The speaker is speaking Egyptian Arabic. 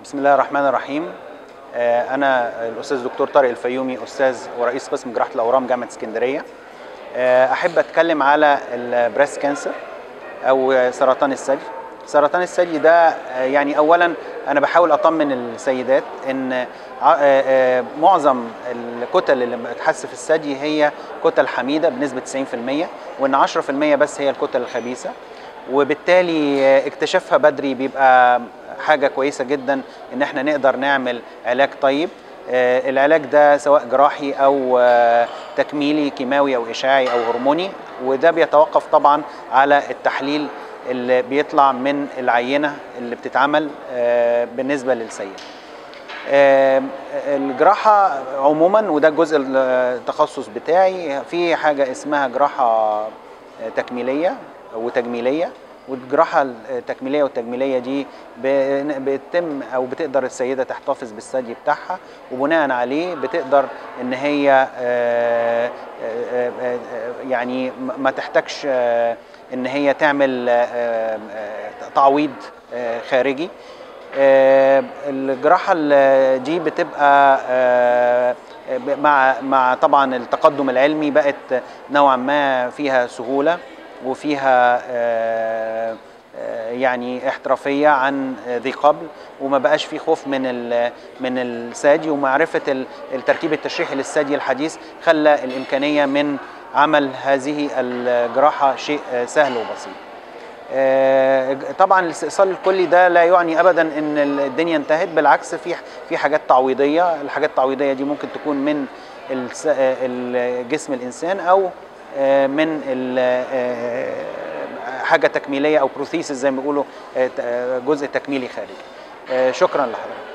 بسم الله الرحمن الرحيم آه، انا الاستاذ دكتور طارق الفيومي استاذ ورئيس قسم جراحه الاورام جامعه اسكندريه آه، احب اتكلم على البريست كانسر او سرطان الثدي سرطان الثدي ده آه، يعني اولا انا بحاول اطمن السيدات ان ع- آه، آه، معظم الكتل اللي بتحس في الثدي هي كتل حميده بنسبه 90% وان 10% بس هي الكتل الخبيثه وبالتالي آه، اكتشافها بدري بيبقى حاجه كويسه جدا ان احنا نقدر نعمل علاج طيب آه، العلاج ده سواء جراحي او آه، تكميلي كيماوي او اشعاعي او هرموني وده بيتوقف طبعا على التحليل اللي بيطلع من العينه اللي بتتعمل آه، بالنسبه للسيد آه، الجراحه عموما وده الجزء التخصص بتاعي في حاجه اسمها جراحه آه، تكميليه وتجميليه والجراحه التكميليه والتجميليه دي ب- بتتم او بتقدر السيده تحتفظ بالثدي بتاعها وبناء عليه بتقدر ان هي آه، آه، آه، آه، يعني ما ما تحتاجش آه، ان هي تعمل آه، آه، تعويض آه، خارجي آه، الجراحه ال- دي بتبقى آه، ب- مع مع طبعا التقدم العلمي بقت نوعا ما فيها سهوله وفيها آه، آه، يعني احترافيه عن ذي قبل وما بقاش في خوف من ال- من الثدي ومعرفه ال- التركيب التشريحي للثدي الحديث خلى الامكانيه من عمل هذه الجراحه شيء آه، سهل وبسيط. آه، طبعا الاستئصال الكلي ده لا يعني ابدا ان الدنيا انتهت بالعكس في في حاجات تعويضيه الحاجات التعويضيه دي ممكن تكون من الس- آه، ال- جسم الانسان او آه، من ال- آه، حاجه تكميليه او بروثيسس زي ما بيقولوا آه، ت- آه، جزء تكميلي خارجي آه، شكرا لحضرتك